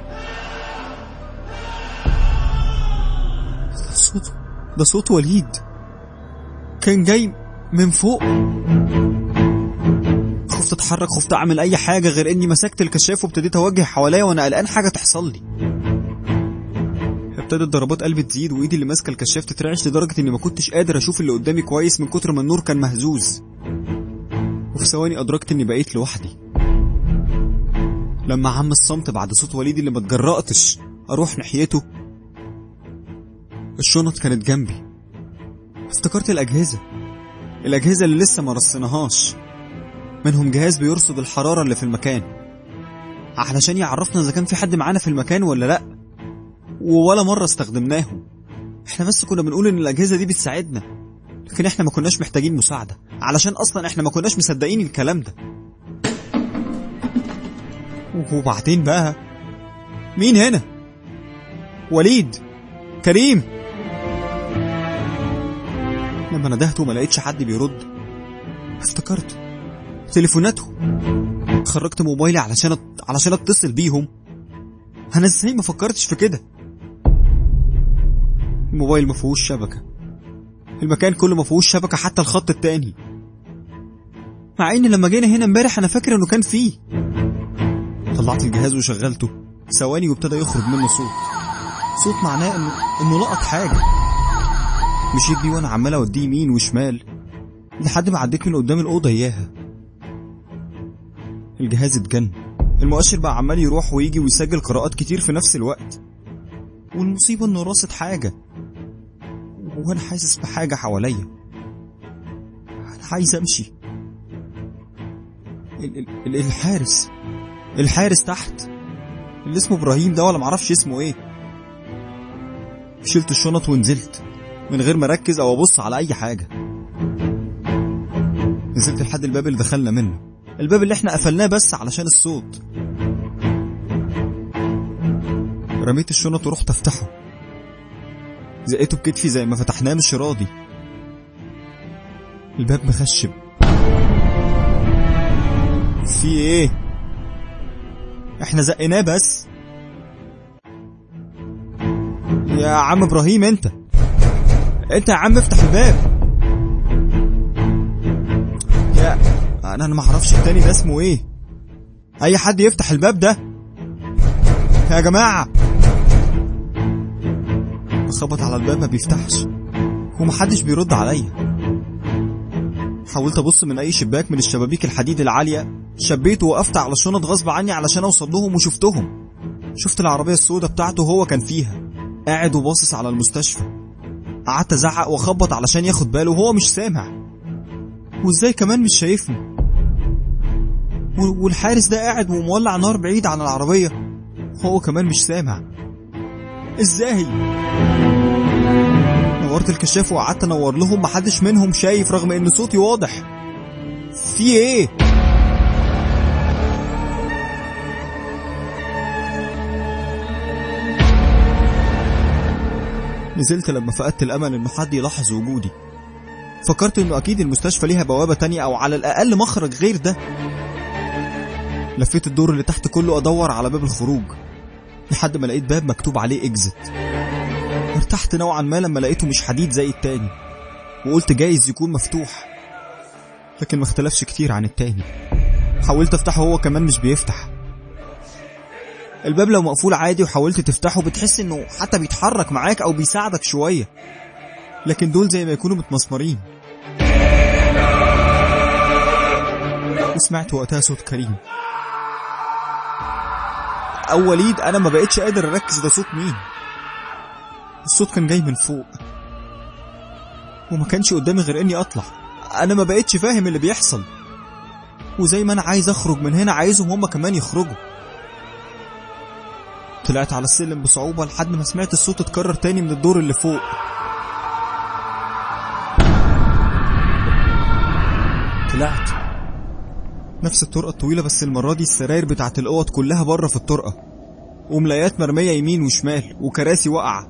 ده صوته ده صوت وليد كان جاي من فوق خفت اتحرك خفت اعمل اي حاجه غير اني مسكت الكشاف وابتديت اوجه حواليا وانا قلقان حاجه تحصل لي ابتدت ضربات قلبي تزيد وايدي اللي ماسكه الكشاف تترعش لدرجه اني ما كنتش قادر اشوف اللي قدامي كويس من كتر ما النور كان مهزوز وفي ثواني ادركت اني بقيت لوحدي لما عم الصمت بعد صوت وليدي اللي ما اتجرأتش اروح ناحيته الشنط كانت جنبي افتكرت الأجهزة الأجهزة اللي لسه ما رصيناهاش منهم جهاز بيرصد الحرارة اللي في المكان علشان يعرفنا إذا كان في حد معانا في المكان ولا لأ وولا مرة استخدمناهم احنا بس كنا بنقول إن الأجهزة دي بتساعدنا لكن احنا ما كناش محتاجين مساعدة علشان أصلا احنا ما كناش مصدقين الكلام ده وبعدين بقى مين هنا وليد كريم لما ندهت وما لقيتش حد بيرد افتكرت تليفوناتهم خرجت موبايلي علشان أت... علشان اتصل بيهم انا ازاي ما فكرتش في كده الموبايل ما فيهوش شبكه المكان كله ما فيهوش شبكه حتى الخط التاني مع ان لما جينا هنا امبارح انا فاكر انه كان فيه طلعت الجهاز وشغلته ثواني وابتدى يخرج منه صوت صوت معناه انه انه لقط حاجه مشيت بيه وانا عمال اوديه يمين وشمال لحد ما عديت من قدام الاوضه اياها الجهاز اتجن المؤشر بقى عمال يروح ويجي ويسجل قراءات كتير في نفس الوقت والمصيبه انه راصد حاجه وانا حاسس بحاجه حواليا انا عايز امشي ال- ال- ال- الحارس الحارس تحت اللي اسمه ابراهيم ده ولا معرفش اسمه ايه شلت الشنط ونزلت من غير ما اركز او ابص على اي حاجه نزلت لحد الباب اللي دخلنا منه الباب اللي احنا قفلناه بس علشان الصوت رميت الشنط ورحت افتحه زقيته بكتفي زي ما فتحناه مش راضي الباب مخشب في ايه احنا زقناه بس يا عم ابراهيم انت انت يا عم افتح الباب يا انا انا ما اعرفش التاني ده اسمه ايه اي حد يفتح الباب ده يا جماعه بخبط على الباب ما بيفتحش ومحدش بيرد عليا حاولت ابص من اي شباك من الشبابيك الحديد العاليه شبيت ووقفت على الشنط غصب عني علشان اوصل لهم وشفتهم شفت العربيه السوداء بتاعته هو كان فيها قاعد وباصص على المستشفى قعدت ازعق واخبط علشان ياخد باله وهو مش سامع وازاي كمان مش شايفني و- والحارس ده قاعد ومولع نار بعيد عن العربيه هو كمان مش سامع ازاي نورت الكشاف وقعدت انور لهم محدش منهم شايف رغم ان صوتي واضح في ايه نزلت لما فقدت الامل انه حد يلاحظ وجودي فكرت انه اكيد المستشفى ليها بوابة تانية او على الاقل مخرج غير ده لفيت الدور اللي تحت كله ادور على باب الخروج لحد ما لقيت باب مكتوب عليه اكزت ارتحت نوعا ما لما لقيته مش حديد زي التاني وقلت جايز يكون مفتوح لكن ما اختلفش كتير عن التاني حاولت افتحه هو كمان مش بيفتح الباب لو مقفول عادي وحاولت تفتحه بتحس انه حتى بيتحرك معاك او بيساعدك شوية لكن دول زي ما يكونوا متمسمرين وسمعت وقتها صوت كريم او وليد انا ما بقتش قادر اركز ده صوت مين الصوت كان جاي من فوق وما كانش قدامي غير اني اطلع انا ما بقتش فاهم اللي بيحصل وزي ما انا عايز اخرج من هنا عايزهم هما كمان يخرجوا طلعت على السلم بصعوبة لحد ما سمعت الصوت اتكرر تاني من الدور اللي فوق طلعت نفس الطرقة الطويلة بس المرة دي السراير بتاعت الأوض كلها بره في الطرقة وملايات مرمية يمين وشمال وكراسي واقعة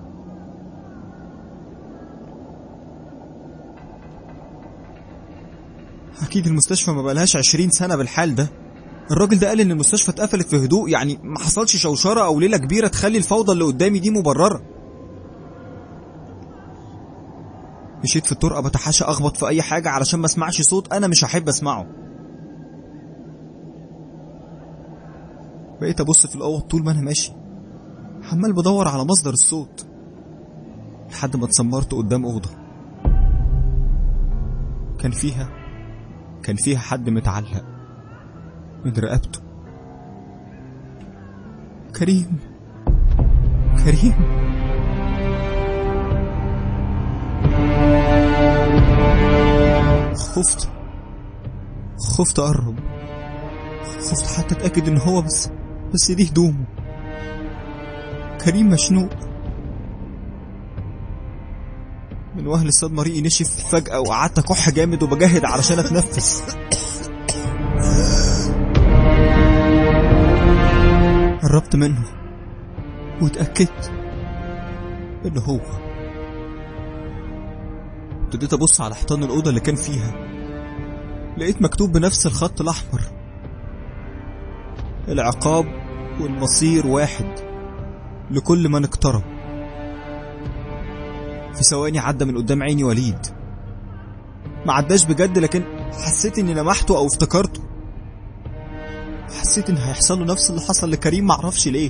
أكيد المستشفى ما بقالهاش عشرين سنة بالحال ده الراجل ده قال إن المستشفى اتقفلت في هدوء يعني ما حصلش شوشرة أو ليلة كبيرة تخلي الفوضى اللي قدامي دي مبررة مشيت في الطرقة بتحاشى أخبط في أي حاجة علشان ما اسمعش صوت أنا مش هحب أسمعه بقيت أبص في الأوض طول ما أنا ماشي عمال بدور على مصدر الصوت لحد ما اتسمرت قدام أوضة كان فيها كان فيها حد متعلق من رقبته كريم كريم خفت خفت أقرب خفت حتى أتأكد إن هو بس بس دي هدومه كريم مشنوق من وهل الصدمة ريقي نشف فجأة وقعدت أكح جامد وبجاهد علشان أتنفس قربت منه واتأكدت إنه هو ابتديت أبص على حيطان الأوضة اللي كان فيها لقيت مكتوب بنفس الخط الأحمر العقاب والمصير واحد لكل من اقترب في ثواني عدى من قدام عيني وليد ما عداش بجد لكن حسيت اني لمحته او افتكرته حسيت ان هيحصل له نفس اللي حصل لكريم معرفش ليه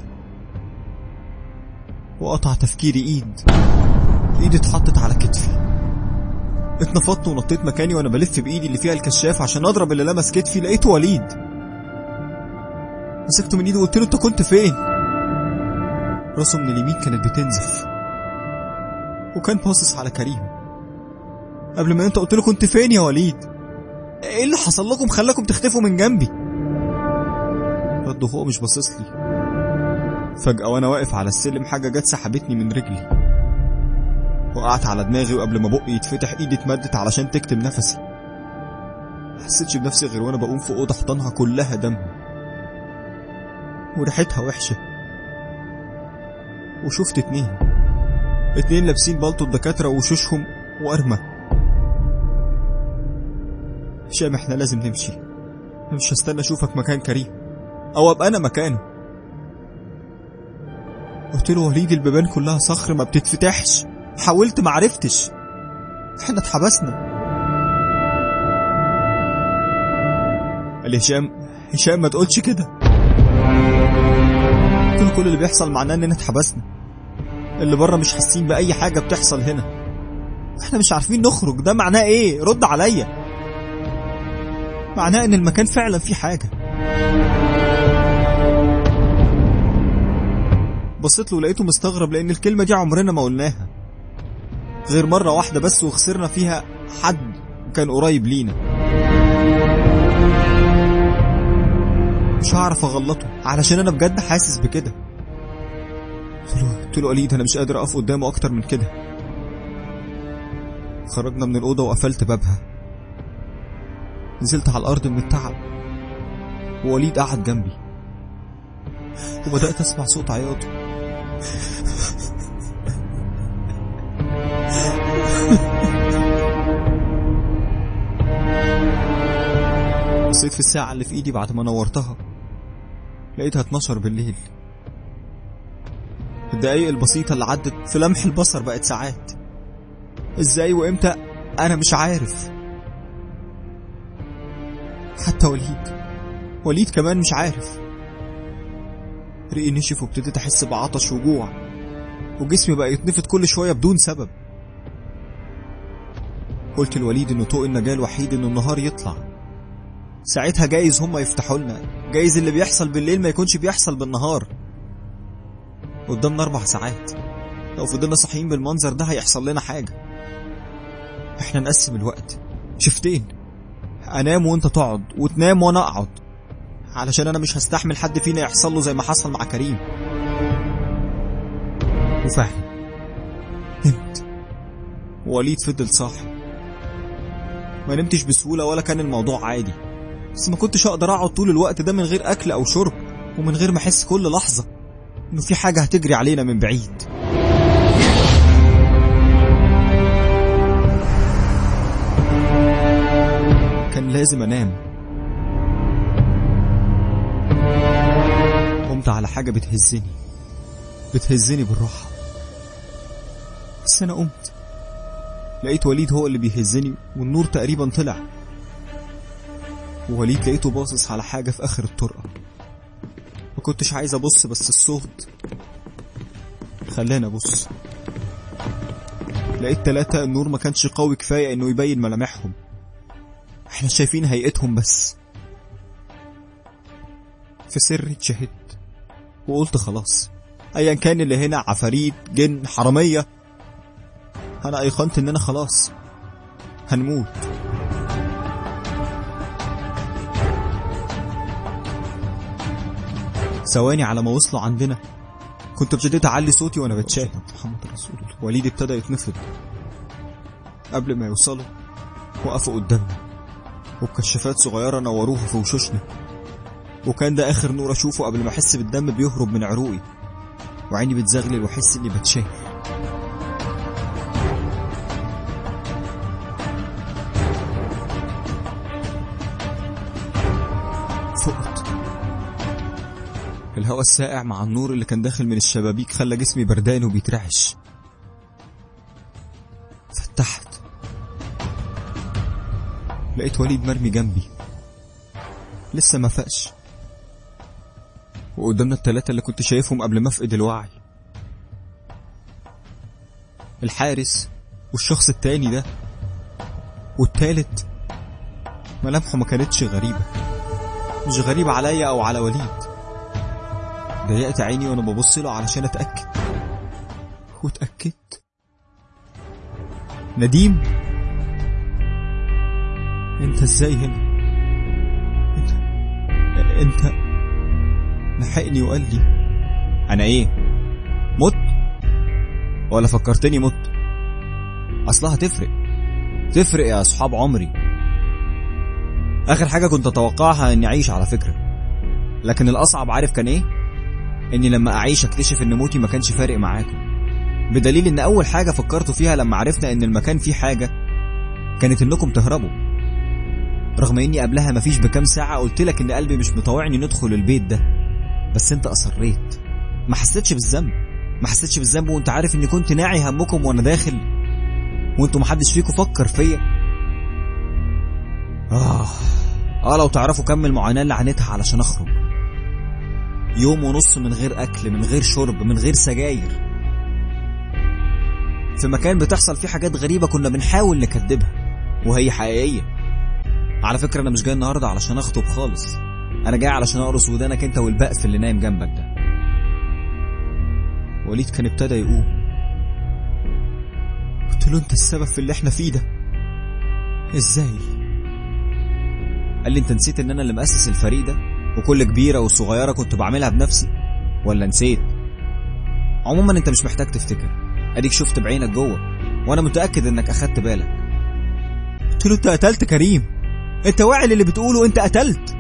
وقطع تفكيري ايد ايدي اتحطت على كتفي اتنفضت ونطيت مكاني وانا بلف بايدي اللي فيها الكشاف عشان اضرب اللي لمس كتفي لقيته وليد مسكته من ايده وقلت له انت كنت فين راسه من اليمين كانت بتنزف وكان باصص على كريم قبل ما انت قلت له كنت فين يا وليد ايه اللي حصل لكم خلاكم تختفوا من جنبي رد هو مش باصص لي فجأة وانا واقف على السلم حاجة جت سحبتني من رجلي وقعت على دماغي وقبل ما بقي يتفتح ايدي اتمدت علشان تكتم نفسي حسيتش بنفسي غير وانا بقوم في اوضه حيطانها كلها دم وريحتها وحشه وشفت اتنين اتنين لابسين بالطو الدكاتره ووشوشهم وارمى هشام احنا لازم نمشي مش هستنى اشوفك مكان كريم او ابقى انا مكانه قلت له وليد البيبان كلها صخر ما بتتفتحش حاولت ما عرفتش احنا اتحبسنا قال لي هشام هشام ما تقولش كده قلت له كل اللي بيحصل معناه اننا اتحبسنا اللي بره مش حاسين باي حاجه بتحصل هنا احنا مش عارفين نخرج ده معناه ايه رد عليا معناه ان المكان فعلا فيه حاجه بصيت له لقيته مستغرب لان الكلمه دي عمرنا ما قلناها غير مرة واحدة بس وخسرنا فيها حد كان قريب لينا مش هعرف اغلطه علشان انا بجد حاسس بكده قلت له قلت له وليد انا مش قادر اقف قدامه اكتر من كده خرجنا من الاوضه وقفلت بابها نزلت على الارض من التعب ووليد قعد جنبي وبدات اسمع صوت عياطه بصيت في الساعة اللي في ايدي بعد ما نورتها لقيتها 12 بالليل الدقايق البسيطة اللي عدت في لمح البصر بقت ساعات ازاي وامتى انا مش عارف حتى وليد وليد كمان مش عارف ريقي نشف وابتديت احس بعطش وجوع وجسمي بقى يتنفض كل شوية بدون سبب قلت لوليد انه طوق النجاة الوحيد انه النهار يطلع ساعتها جايز هما يفتحوا لنا جايز اللي بيحصل بالليل ما يكونش بيحصل بالنهار قدامنا اربع ساعات لو فضلنا صاحيين بالمنظر ده هيحصل لنا حاجة احنا نقسم الوقت شفتين انام وانت تقعد وتنام وانا اقعد علشان انا مش هستحمل حد فينا يحصل له زي ما حصل مع كريم وفعلا نمت وليد فضل صاحي ما نمتش بسهولة ولا كان الموضوع عادي بس ما كنتش اقدر اقعد طول الوقت ده من غير اكل او شرب ومن غير ما احس كل لحظة انه في حاجة هتجري علينا من بعيد كان لازم انام قمت على حاجة بتهزني بتهزني بالراحة بس انا قمت لقيت وليد هو اللي بيهزني والنور تقريبا طلع ووليد لقيته باصص على حاجة في آخر الطرقة ما كنتش عايز أبص بس الصوت خلاني أبص لقيت تلاتة النور ما كانش قوي كفاية إنه يبين ملامحهم احنا شايفين هيئتهم بس في سر اتشهدت وقلت خلاص ايا كان اللي هنا عفاريت جن حرامية انا ايقنت اننا خلاص هنموت ثواني على ما وصلوا عندنا كنت ابتديت اعلي صوتي وانا بتشاهد محمد رسول الله وليد ابتدى يتنفض قبل ما يوصلوا وقفوا قدامنا وبكشافات صغيرة نوروها في وشوشنا وكان ده آخر نور أشوفه قبل ما أحس بالدم بيهرب من عروقي وعيني بتزغلل واحس اني بتشاف فقت الهواء الساقع مع النور اللي كان داخل من الشبابيك خلى جسمي بردان وبيترعش فتحت لقيت وليد مرمي جنبي لسه ما فاقش وقدامنا التلاتة اللي كنت شايفهم قبل ما افقد الوعي الحارس والشخص التاني ده والتالت ملامحه ما كانتش غريبة مش غريبة عليا أو على وليد ضيقت عيني وأنا ببص له علشان أتأكد واتأكدت نديم انت ازاي هنا انت انت لحقني وقال لي انا ايه مت ولا فكرتني مت اصلها تفرق تفرق يا اصحاب عمري اخر حاجه كنت اتوقعها اني اعيش على فكره لكن الاصعب عارف كان ايه اني لما اعيش اكتشف ان موتي ما كانش فارق معاكم بدليل ان اول حاجه فكرتوا فيها لما عرفنا ان المكان فيه حاجه كانت انكم تهربوا رغم اني قبلها مفيش بكام ساعه قلت لك ان قلبي مش مطوعني ندخل البيت ده بس انت اصريت ما حسيتش بالذنب ما حسيتش بالذنب وانت عارف اني كنت ناعي همكم وانا داخل وانتوا محدش فيكم فكر فيا اه اه لو تعرفوا كم المعاناه اللي عانيتها علشان اخرج يوم ونص من غير اكل من غير شرب من غير سجاير في مكان بتحصل فيه حاجات غريبه كنا بنحاول نكدبها وهي حقيقيه على فكره انا مش جاي النهارده علشان اخطب خالص انا جاي علشان اقرص ودانك انت والبقف اللي نايم جنبك ده وليد كان ابتدى يقوم قلت له انت السبب في اللي احنا فيه ده ازاي قال لي انت نسيت ان انا اللي مؤسس الفريق ده وكل كبيره وصغيره كنت بعملها بنفسي ولا نسيت عموما انت مش محتاج تفتكر اديك شفت بعينك جوه وانا متاكد انك اخدت بالك قلت له انت قتلت كريم انت واعي اللي بتقوله انت قتلت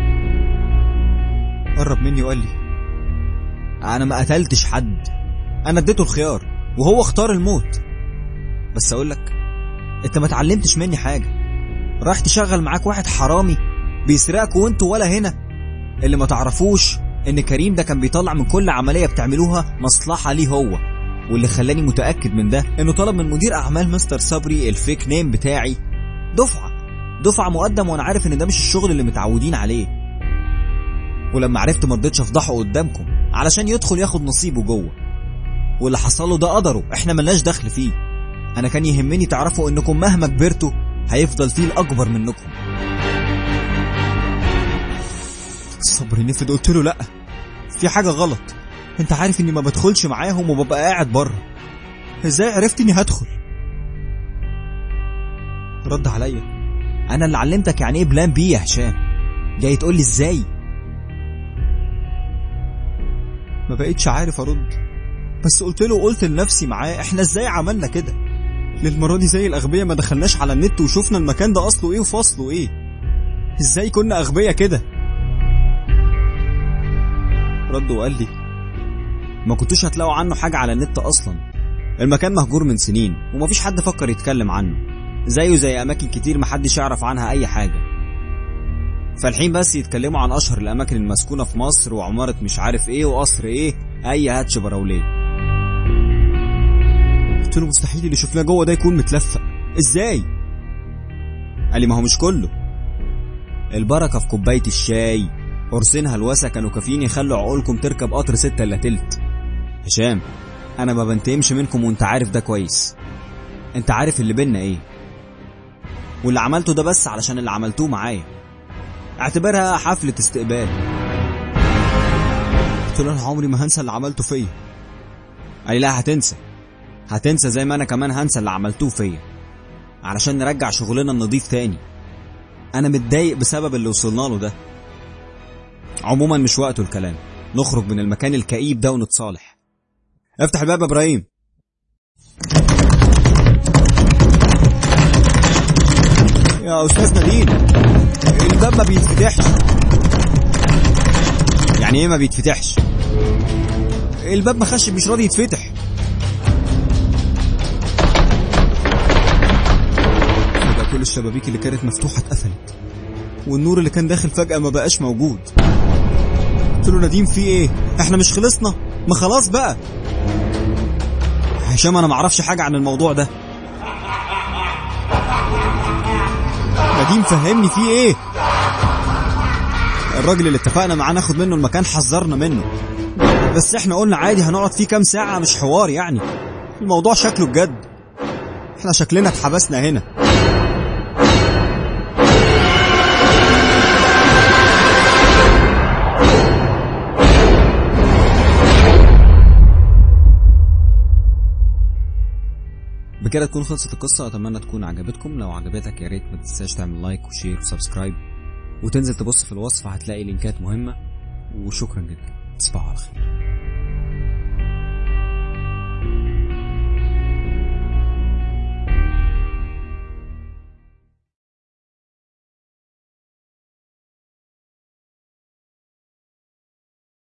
قرب مني وقال لي انا ما قتلتش حد انا اديته الخيار وهو اختار الموت بس اقول لك انت ما اتعلمتش مني حاجه رايح تشغل معاك واحد حرامي بيسرقك وانتوا ولا هنا اللي ما تعرفوش ان كريم ده كان بيطلع من كل عمليه بتعملوها مصلحه ليه هو واللي خلاني متاكد من ده انه طلب من مدير اعمال مستر صبري الفيك نيم بتاعي دفعه دفعه مقدم وانا عارف ان ده مش الشغل اللي متعودين عليه ولما عرفت ما رضيتش افضحه قدامكم علشان يدخل ياخد نصيبه جوه واللي حصل له ده قدره احنا ملناش دخل فيه انا كان يهمني تعرفوا انكم مهما كبرتوا هيفضل فيه الاكبر منكم صبري نفد قلت له لا في حاجه غلط انت عارف اني ما بدخلش معاهم وببقى قاعد بره ازاي عرفت اني هدخل رد عليا انا اللي علمتك يعني ايه بلان بي يا هشام جاي تقول لي ازاي ما بقيتش عارف ارد بس قلت له قلت لنفسي معاه احنا ازاي عملنا كده للمرة دي زي الأغبياء ما دخلناش على النت وشوفنا المكان ده أصله إيه وفصله إيه إزاي كنا أغبياء كده رد وقال لي ما كنتوش هتلاقوا عنه حاجة على النت أصلا المكان مهجور من سنين ومفيش حد فكر يتكلم عنه زيه زي أماكن كتير محدش يعرف عنها أي حاجة فالحين بس يتكلموا عن أشهر الأماكن المسكونة في مصر وعمارة مش عارف إيه وقصر إيه أي هاتش براوليه قلت له مستحيل اللي شفناه جوه ده يكون متلفق ازاي قال لي ما هو مش كله البركة في كوباية الشاي قرصين هلوسة كانوا كافيين يخلوا عقولكم تركب قطر ستة الا تلت هشام انا ما بنتقمش منكم وانت عارف ده كويس انت عارف اللي بينا ايه واللي عملته ده بس علشان اللي عملتوه معايا اعتبرها حفلة استقبال قلت له انا عمري ما هنسى اللي عملته فيا قال لي لا هتنسى هتنسى زي ما انا كمان هنسى اللي عملتوه فيا علشان نرجع شغلنا النضيف تاني انا متضايق بسبب اللي وصلنا له ده عموما مش وقته الكلام نخرج من المكان الكئيب ده ونتصالح افتح الباب يا ابراهيم يا استاذ نبيل الباب ما بيتفتحش يعني ايه ما بيتفتحش الباب مخشب مش راضي يتفتح فجأة كل الشبابيك اللي كانت مفتوحة اتقفلت والنور اللي كان داخل فجأة ما بقاش موجود قلت له نديم في ايه احنا مش خلصنا ما خلاص بقى هشام انا معرفش حاجة عن الموضوع ده نديم فهمني في ايه الراجل اللي اتفقنا معاه ناخد منه المكان حذرنا منه بس احنا قلنا عادي هنقعد فيه كام ساعة مش حوار يعني الموضوع شكله بجد احنا شكلنا اتحبسنا هنا بكده تكون خلصت القصة أتمنى تكون عجبتكم لو عجبتك يا ريت ما تنساش تعمل لايك وشير وسبسكرايب وتنزل تبص في الوصف هتلاقي لينكات مهمة وشكرا جدا تصبحوا على خير